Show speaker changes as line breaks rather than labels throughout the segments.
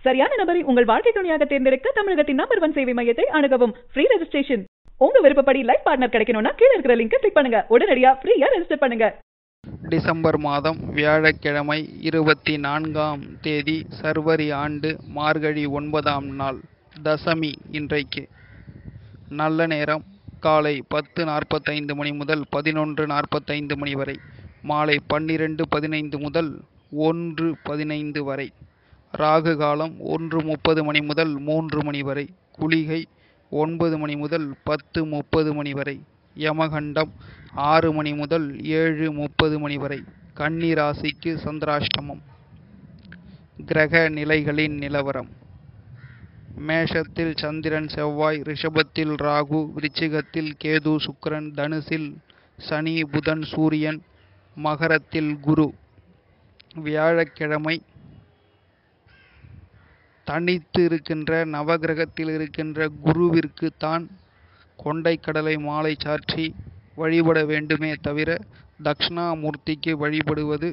சரியான நபரை உங்கள் வாழ்க்கை துணையாக தேர்ந்தெடுக்க தமிழகத்தின் நம்பர் ஒன் சேவை மையத்தை அணுகவும் ஃப்ரீ ரெஜிஸ்ட்ரேஷன் உங்க விருப்பப்படி லைஃப் பார்ட்னர் கிடைக்கணும்னா கீழ இருக்கிற லிங்கை கிளிக் பண்ணுங்க உடனடியா ஃப்ரீயா ரெஜிஸ்டர் பண்ணுங்க
டிசம்பர் மாதம் வியாழக்கிழமை இருபத்தி நான்காம் தேதி சர்வரி ஆண்டு மார்கழி ஒன்பதாம் நாள் தசமி இன்றைக்கு நல்ல நேரம் காலை பத்து நாற்பத்தைந்து மணி முதல் பதினொன்று நாற்பத்தைந்து மணி வரை மாலை பன்னிரெண்டு பதினைந்து முதல் ஒன்று பதினைந்து வரை ராகு காலம் ஒன்று முப்பது மணி முதல் மூன்று மணி வரை குளிகை ஒன்பது மணி முதல் பத்து முப்பது மணி வரை யமகண்டம் ஆறு மணி முதல் ஏழு முப்பது மணி வரை கன்னி ராசிக்கு சந்திராஷ்டமம் கிரக நிலைகளின் நிலவரம் மேஷத்தில் சந்திரன் செவ்வாய் ரிஷபத்தில் ராகு விருச்சிகத்தில் கேது சுக்கிரன் தனுசில் சனி புதன் சூரியன் மகரத்தில் குரு வியாழக்கிழமை தனித்து இருக்கின்ற நவகிரகத்தில் இருக்கின்ற குருவிற்கு தான் கொண்டைக்கடலை மாலை சாற்றி வழிபட வேண்டுமே தவிர தக்ஷணாமூர்த்திக்கு வழிபடுவது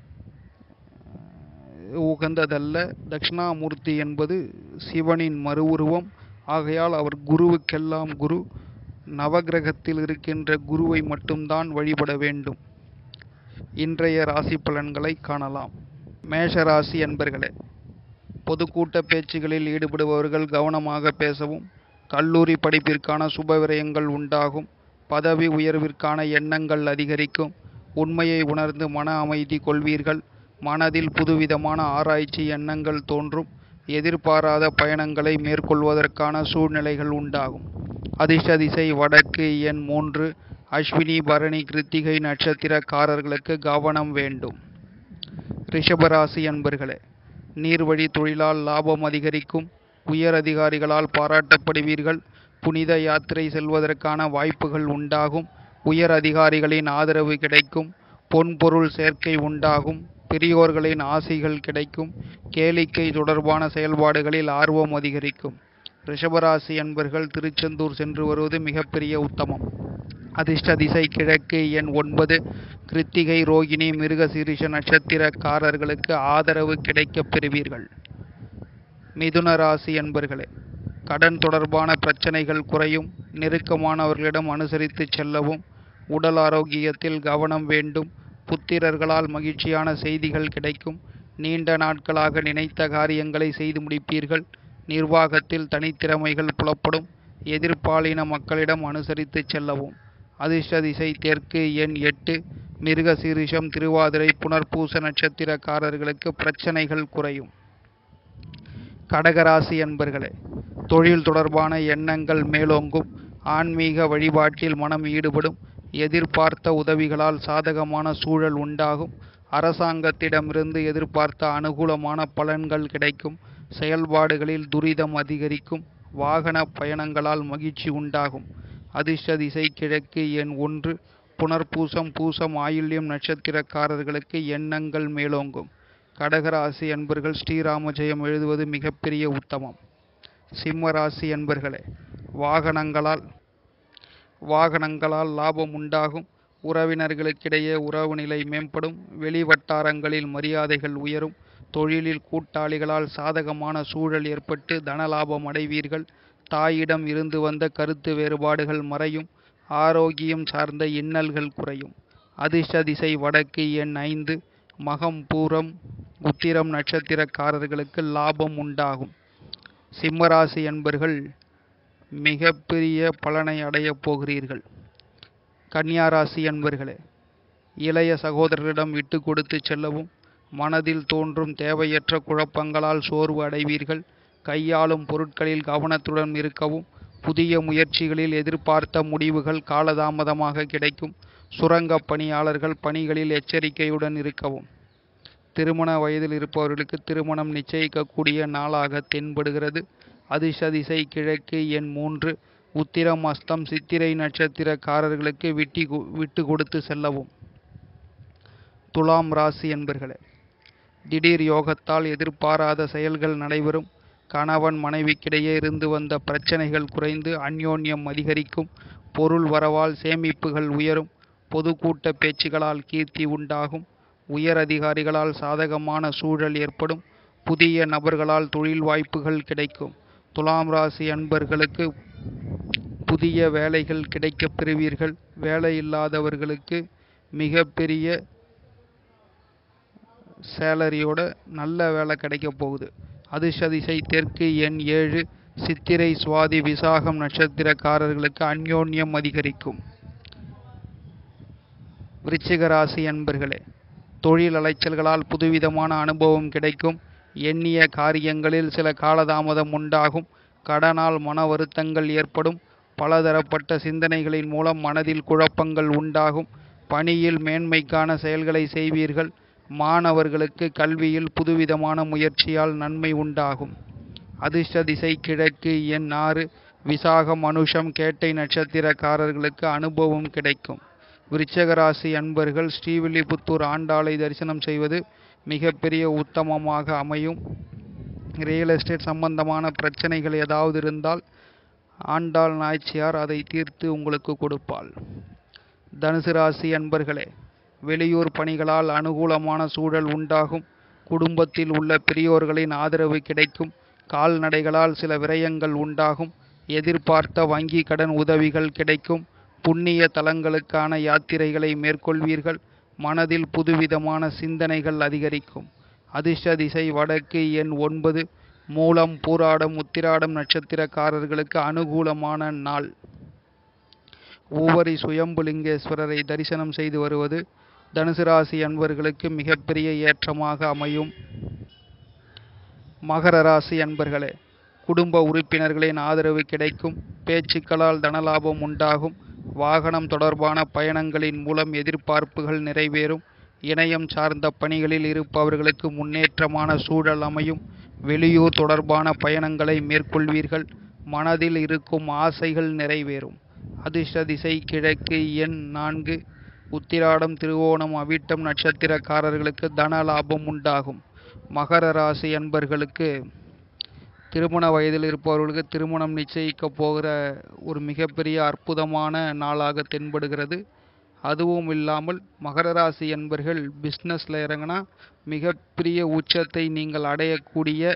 உகந்ததல்ல தட்சிணாமூர்த்தி என்பது சிவனின் மறு உருவம் ஆகையால் அவர் குருவுக்கெல்லாம் குரு நவகிரகத்தில் இருக்கின்ற குருவை மட்டும்தான் வழிபட வேண்டும் இன்றைய ராசி பலன்களை காணலாம் மேஷ ராசி அன்பர்களே பொதுக்கூட்ட பேச்சுகளில் ஈடுபடுபவர்கள் கவனமாக பேசவும் கல்லூரி படிப்பிற்கான சுப விரயங்கள் உண்டாகும் பதவி உயர்விற்கான எண்ணங்கள் அதிகரிக்கும் உண்மையை உணர்ந்து மன அமைதி கொள்வீர்கள் மனதில் புதுவிதமான ஆராய்ச்சி எண்ணங்கள் தோன்றும் எதிர்பாராத பயணங்களை மேற்கொள்வதற்கான சூழ்நிலைகள் உண்டாகும் அதிர்ஷ்ட திசை வடக்கு எண் மூன்று அஸ்வினி பரணி கிருத்திகை நட்சத்திரக்காரர்களுக்கு கவனம் வேண்டும் ரிஷபராசி அன்பர்களே நீர்வழி தொழிலால் லாபம் அதிகரிக்கும் உயர் அதிகாரிகளால் பாராட்டப்படுவீர்கள் புனித யாத்திரை செல்வதற்கான வாய்ப்புகள் உண்டாகும் உயர் அதிகாரிகளின் ஆதரவு கிடைக்கும் பொன்பொருள் சேர்க்கை உண்டாகும் பெரியோர்களின் ஆசைகள் கிடைக்கும் கேளிக்கை தொடர்பான செயல்பாடுகளில் ஆர்வம் அதிகரிக்கும் ரிஷபராசி அன்பர்கள் திருச்செந்தூர் சென்று வருவது மிகப்பெரிய உத்தமம் அதிர்ஷ்ட திசை கிழக்கு எண் ஒன்பது கிருத்திகை ரோகிணி மிருகசீரிஷ நட்சத்திரக்காரர்களுக்கு ஆதரவு கிடைக்கப் பெறுவீர்கள் மிதுன ராசி அன்பர்களே கடன் தொடர்பான பிரச்சனைகள் குறையும் நெருக்கமானவர்களிடம் அனுசரித்து செல்லவும் உடல் ஆரோக்கியத்தில் கவனம் வேண்டும் புத்திரர்களால் மகிழ்ச்சியான செய்திகள் கிடைக்கும் நீண்ட நாட்களாக நினைத்த காரியங்களை செய்து முடிப்பீர்கள் நிர்வாகத்தில் தனித்திறமைகள் புலப்படும் எதிர்ப்பாலின மக்களிடம் அனுசரித்து செல்லவும் அதிர்ஷ்ட திசை தெற்கு எண் எட்டு மிருக சீரிஷம் திருவாதிரை புனர்பூச நட்சத்திரக்காரர்களுக்கு பிரச்சனைகள் குறையும் கடகராசி அன்பர்களே தொழில் தொடர்பான எண்ணங்கள் மேலோங்கும் ஆன்மீக வழிபாட்டில் மனம் ஈடுபடும் எதிர்பார்த்த உதவிகளால் சாதகமான சூழல் உண்டாகும் அரசாங்கத்திடமிருந்து எதிர்பார்த்த அனுகூலமான பலன்கள் கிடைக்கும் செயல்பாடுகளில் துரிதம் அதிகரிக்கும் வாகன பயணங்களால் மகிழ்ச்சி உண்டாகும் அதிர்ஷ்ட திசை கிழக்கு எண் ஒன்று புனர்பூசம் பூசம் ஆயுள்யம் நட்சத்திரக்காரர்களுக்கு எண்ணங்கள் மேலோங்கும் கடகராசி அன்பர்கள் ஸ்ரீராம ஜெயம் எழுதுவது மிகப்பெரிய உத்தமம் சிம்ம ராசி அன்பர்களே வாகனங்களால் வாகனங்களால் லாபம் உண்டாகும் உறவினர்களுக்கிடையே உறவு நிலை மேம்படும் வெளி வட்டாரங்களில் மரியாதைகள் உயரும் தொழிலில் கூட்டாளிகளால் சாதகமான சூழல் ஏற்பட்டு தனலாபம் அடைவீர்கள் தாயிடம் இருந்து வந்த கருத்து வேறுபாடுகள் மறையும் ஆரோக்கியம் சார்ந்த இன்னல்கள் குறையும் அதிர்ஷ்ட திசை வடக்கு எண் ஐந்து மகம் பூரம் உத்திரம் நட்சத்திரக்காரர்களுக்கு லாபம் உண்டாகும் சிம்மராசி என்பர்கள் மிகப்பெரிய பலனை அடையப் போகிறீர்கள் கன்னியாராசி அன்பர்களே இளைய சகோதரரிடம் விட்டு கொடுத்து செல்லவும் மனதில் தோன்றும் தேவையற்ற குழப்பங்களால் சோர்வு அடைவீர்கள் கையாளும் பொருட்களில் கவனத்துடன் இருக்கவும் புதிய முயற்சிகளில் எதிர்பார்த்த முடிவுகள் காலதாமதமாக கிடைக்கும் சுரங்க பணியாளர்கள் பணிகளில் எச்சரிக்கையுடன் இருக்கவும் திருமண வயதில் இருப்பவர்களுக்கு திருமணம் நிச்சயிக்கக்கூடிய நாளாக தென்படுகிறது அதிர்ஷ்ட திசை கிழக்கு எண் மூன்று உத்திரம் அஸ்தம் சித்திரை நட்சத்திரக்காரர்களுக்கு விட்டி கு- விட்டு கொடுத்து செல்லவும் துலாம் ராசி என்பர்களே திடீர் யோகத்தால் எதிர்பாராத செயல்கள் நடைபெறும் கணவன் மனைவிக்கிடையே இருந்து வந்த பிரச்சனைகள் குறைந்து அந்யோன்யம் அதிகரிக்கும் பொருள் வரவால் சேமிப்புகள் உயரும் பொதுக்கூட்ட பேச்சுகளால் கீர்த்தி உண்டாகும் உயர் அதிகாரிகளால் சாதகமான சூழல் ஏற்படும் புதிய நபர்களால் தொழில் வாய்ப்புகள் கிடைக்கும் துலாம் ராசி அன்பர்களுக்கு புதிய வேலைகள் கிடைக்கப் பெறுவீர்கள் வேலை இல்லாதவர்களுக்கு மிகப்பெரிய சேலரியோட நல்ல வேலை கிடைக்க போகுது அதிர்ஷ்ட திசை தெற்கு எண் ஏழு சித்திரை சுவாதி விசாகம் நட்சத்திரக்காரர்களுக்கு அந்யோன்யம் அதிகரிக்கும் விருச்சிக ராசி அன்பர்களே தொழில் அலைச்சல்களால் புதுவிதமான அனுபவம் கிடைக்கும் எண்ணிய காரியங்களில் சில காலதாமதம் உண்டாகும் கடனால் மன வருத்தங்கள் ஏற்படும் பலதரப்பட்ட சிந்தனைகளின் மூலம் மனதில் குழப்பங்கள் உண்டாகும் பணியில் மேன்மைக்கான செயல்களை செய்வீர்கள் மாணவர்களுக்கு கல்வியில் புதுவிதமான முயற்சியால் நன்மை உண்டாகும் அதிர்ஷ்ட திசை கிழக்கு எண் ஆறு விசாகம் அனுஷம் கேட்டை நட்சத்திரக்காரர்களுக்கு அனுபவம் கிடைக்கும் விருச்சக ராசி அன்பர்கள் ஸ்ரீவில்லிபுத்தூர் ஆண்டாளை தரிசனம் செய்வது மிகப்பெரிய உத்தமமாக அமையும் ரியல் எஸ்டேட் சம்பந்தமான பிரச்சனைகள் ஏதாவது இருந்தால் ஆண்டாள் நாய்ச்சியார் அதை தீர்த்து உங்களுக்கு கொடுப்பாள் தனுசு ராசி அன்பர்களே வெளியூர் பணிகளால் அனுகூலமான சூழல் உண்டாகும் குடும்பத்தில் உள்ள பெரியோர்களின் ஆதரவு கிடைக்கும் கால்நடைகளால் சில விரயங்கள் உண்டாகும் எதிர்பார்த்த வங்கி கடன் உதவிகள் கிடைக்கும் புண்ணிய தலங்களுக்கான யாத்திரைகளை மேற்கொள்வீர்கள் மனதில் புதுவிதமான சிந்தனைகள் அதிகரிக்கும் அதிர்ஷ்ட திசை வடக்கு எண் ஒன்பது மூலம் பூராடம் உத்திராடம் நட்சத்திரக்காரர்களுக்கு அனுகூலமான நாள் ஒவ்வொரு சுயம்புலிங்கேஸ்வரரை தரிசனம் செய்து வருவது தனுசு ராசி அன்பர்களுக்கு மிகப்பெரிய ஏற்றமாக அமையும் மகர ராசி அன்பர்களே குடும்ப உறுப்பினர்களின் ஆதரவு கிடைக்கும் பேச்சுக்களால் தனலாபம் உண்டாகும் வாகனம் தொடர்பான பயணங்களின் மூலம் எதிர்பார்ப்புகள் நிறைவேறும் இணையம் சார்ந்த பணிகளில் இருப்பவர்களுக்கு முன்னேற்றமான சூழல் அமையும் வெளியூர் தொடர்பான பயணங்களை மேற்கொள்வீர்கள் மனதில் இருக்கும் ஆசைகள் நிறைவேறும் அதிர்ஷ்ட திசை கிழக்கு எண் நான்கு உத்திராடம் திருவோணம் அவிட்டம் நட்சத்திரக்காரர்களுக்கு தன லாபம் உண்டாகும் மகர ராசி அன்பர்களுக்கு திருமண வயதில் இருப்பவர்களுக்கு திருமணம் நிச்சயிக்க போகிற ஒரு மிகப்பெரிய அற்புதமான நாளாக தென்படுகிறது அதுவும் இல்லாமல் மகர ராசி என்பர்கள் பிஸ்னஸில் இறங்கினா மிகப்பெரிய உச்சத்தை நீங்கள் அடையக்கூடிய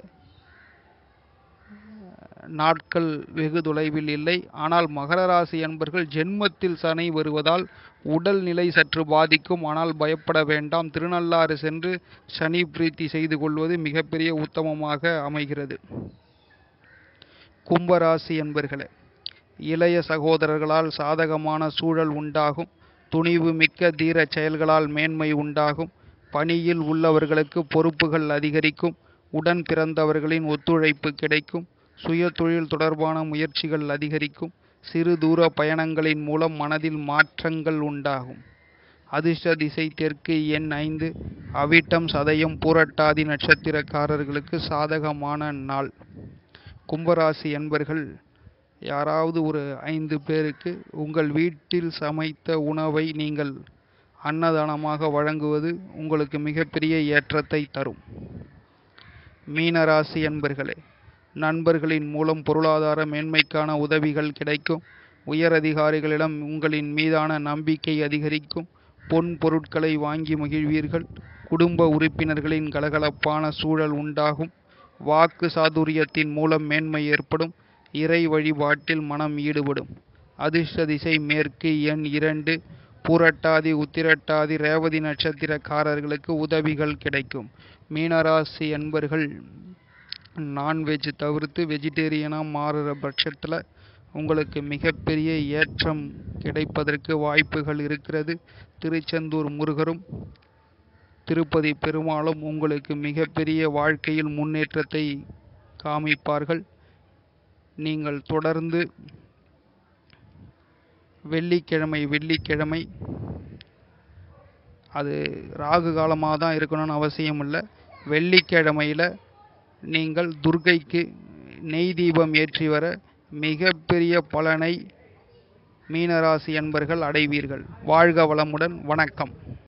நாட்கள் வெகு தொலைவில் இல்லை ஆனால் மகர ராசி என்பர்கள் ஜென்மத்தில் சனி வருவதால் உடல் நிலை சற்று பாதிக்கும் ஆனால் பயப்பட வேண்டாம் திருநள்ளாறு சென்று சனி பிரீத்தி செய்து கொள்வது மிகப்பெரிய உத்தமமாக அமைகிறது கும்பராசி என்பர்களே இளைய சகோதரர்களால் சாதகமான சூழல் உண்டாகும் துணிவு மிக்க தீர செயல்களால் மேன்மை உண்டாகும் பணியில் உள்ளவர்களுக்கு பொறுப்புகள் அதிகரிக்கும் உடன் பிறந்தவர்களின் ஒத்துழைப்பு கிடைக்கும் சுய தொழில் தொடர்பான முயற்சிகள் அதிகரிக்கும் சிறு தூர பயணங்களின் மூலம் மனதில் மாற்றங்கள் உண்டாகும் அதிர்ஷ்ட திசை தெற்கு எண் ஐந்து அவிட்டம் சதயம் பூரட்டாதி நட்சத்திரக்காரர்களுக்கு சாதகமான நாள் கும்பராசி என்பர்கள் யாராவது ஒரு ஐந்து பேருக்கு உங்கள் வீட்டில் சமைத்த உணவை நீங்கள் அன்னதானமாக வழங்குவது உங்களுக்கு மிகப்பெரிய ஏற்றத்தை தரும் மீனராசி என்பர்களே நண்பர்களின் மூலம் பொருளாதார மேன்மைக்கான உதவிகள் கிடைக்கும் உயர் அதிகாரிகளிடம் உங்களின் மீதான நம்பிக்கை அதிகரிக்கும் பொன் பொருட்களை வாங்கி மகிழ்வீர்கள் குடும்ப உறுப்பினர்களின் கலகலப்பான சூழல் உண்டாகும் வாக்கு சாதுரியத்தின் மூலம் மேன்மை ஏற்படும் இறை வழிபாட்டில் மனம் ஈடுபடும் அதிர்ஷ்ட திசை மேற்கு எண் இரண்டு பூரட்டாதி உத்திரட்டாதி ரேவதி நட்சத்திரக்காரர்களுக்கு உதவிகள் கிடைக்கும் மீனராசி என்பர்கள் நான்வெஜ் தவிர்த்து வெஜிடேரியனாக மாறுற பட்சத்தில் உங்களுக்கு மிகப்பெரிய ஏற்றம் கிடைப்பதற்கு வாய்ப்புகள் இருக்கிறது திருச்செந்தூர் முருகரும் திருப்பதி பெருமாளும் உங்களுக்கு மிகப்பெரிய வாழ்க்கையில் முன்னேற்றத்தை காமிப்பார்கள் நீங்கள் தொடர்ந்து வெள்ளிக்கிழமை வெள்ளிக்கிழமை அது ராகு காலமாக தான் இருக்கணும்னு அவசியம் இல்லை வெள்ளிக்கிழமையில் நீங்கள் துர்க்கைக்கு நெய் தீபம் ஏற்றி வர மிகப்பெரிய பலனை மீனராசி என்பர்கள் அடைவீர்கள் வாழ்க வளமுடன் வணக்கம்